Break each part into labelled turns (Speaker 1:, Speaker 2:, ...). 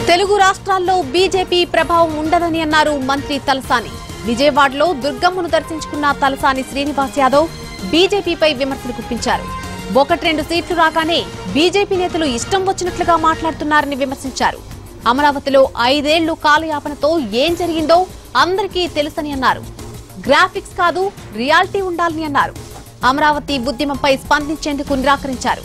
Speaker 1: తెలుగు రాష్ట్రాల్లో బీజేపీ ప్రభావం ఉండదని అన్నారు మంత్రి తలసాని విజయవాడలో దుర్గమ్మను దర్శించుకున్న తలసాని శ్రీనివాస్ యాదవ్ బీజేపీపై విమర్శలు గుప్పించారు ఒకటి రెండు సీట్లు రాగానే బీజేపీ నేతలు ఇష్టం వచ్చినట్లుగా మాట్లాడుతున్నారని విమర్శించారు అమరావతిలో ఐదేళ్లు కాలయాపనతో ఏం జరిగిందో అందరికీ తెలుసని అన్నారు గ్రాఫిక్స్ కాదు రియాలిటీ ఉండాలని అన్నారు అమరావతి ఉద్యమంపై స్పందించేందుకు నిరాకరించారు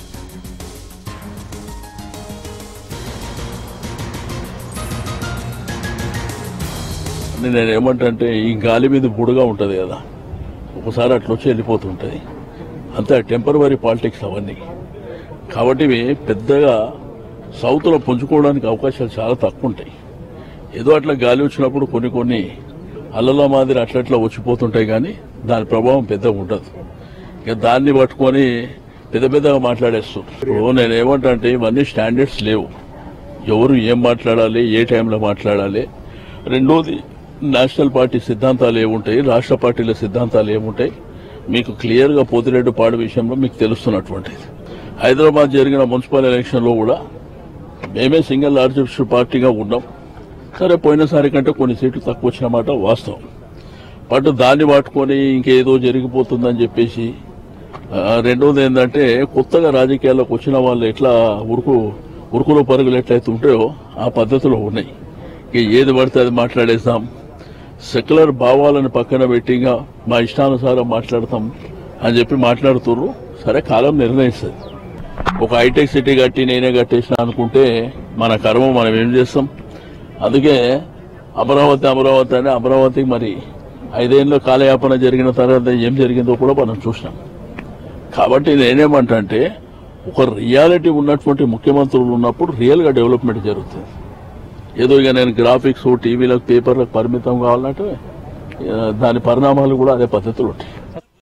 Speaker 2: నేను ఏమంటే ఈ గాలి మీద బుడగా ఉంటుంది కదా ఒకసారి అట్లా వచ్చి వెళ్ళిపోతుంటుంది అంతే టెంపరవరీ పాలిటిక్స్ అవన్నీ కాబట్టి ఇవి పెద్దగా సౌత్లో పుంజుకోవడానికి అవకాశాలు చాలా తక్కువ ఉంటాయి ఏదో అట్లా గాలి వచ్చినప్పుడు కొన్ని కొన్ని అల్లల మాదిరి అట్లా అట్లా వచ్చిపోతుంటాయి కానీ దాని ప్రభావం పెద్దగా ఉండదు ఇక దాన్ని పట్టుకొని పెద్ద పెద్దగా మాట్లాడేస్తారు ఓ నేను ఏమంటా అంటే ఇవన్నీ స్టాండర్డ్స్ లేవు ఎవరు ఏం మాట్లాడాలి ఏ టైంలో మాట్లాడాలి రెండోది నేషనల్ పార్టీ సిద్ధాంతాలు ఏముంటాయి రాష్ట్ర పార్టీల సిద్ధాంతాలు ఏముంటాయి మీకు క్లియర్గా పోతిరెడ్డి పాడు విషయంలో మీకు తెలుస్తున్నటువంటిది హైదరాబాద్ జరిగిన మున్సిపల్ ఎలక్షన్లో కూడా మేమే సింగిల్ లార్జెస్ట్ పార్టీగా ఉన్నాం సరే పోయినసారి కంటే కొన్ని సీట్లు తక్కువ వచ్చినమాట వాస్తవం బట్ దాన్ని పట్టుకొని ఇంకేదో జరిగిపోతుందని చెప్పేసి ఆ, రెండోది ఏంటంటే కొత్తగా రాజకీయాల్లోకి వచ్చిన వాళ్ళు ఎట్లా ఉరుకు ఉరుకులో పరుగులు ఎట్లయితే ఉంటాయో ఆ పద్ధతిలో ఉన్నాయి ఇక ఏది పడితే అది మాట్లాడేస్తాం సెక్యులర్ భావాలను పక్కన పెట్టిగా మా ఇష్టానుసారం మాట్లాడతాం అని చెప్పి మాట్లాడుతుర్రు సరే కాలం నిర్ణయిస్తుంది ఒక హైటెక్ సిటీ కట్టి నేనే కట్టేసిన అనుకుంటే మన కర్మ మనం ఏం చేస్తాం అందుకే అమరావతి అమరావతి అని అమరావతికి మరి ఐదేళ్ళలో కాలయాపన జరిగిన తర్వాత ఏం జరిగిందో కూడా మనం చూసినాం కాబట్టి నేనేమంటా అంటే ఒక రియాలిటీ ఉన్నటువంటి ముఖ్యమంత్రులు ఉన్నప్పుడు రియల్ గా డెవలప్మెంట్ జరుగుతుంది ఏదో ఇక నేను గ్రాఫిక్స్ టీవీలకు పేపర్లకు పరిమితం కావాలంటే ఆ, దాని పరిణామాలు కూడా అదే పద్ధతిలో ఉంటాయి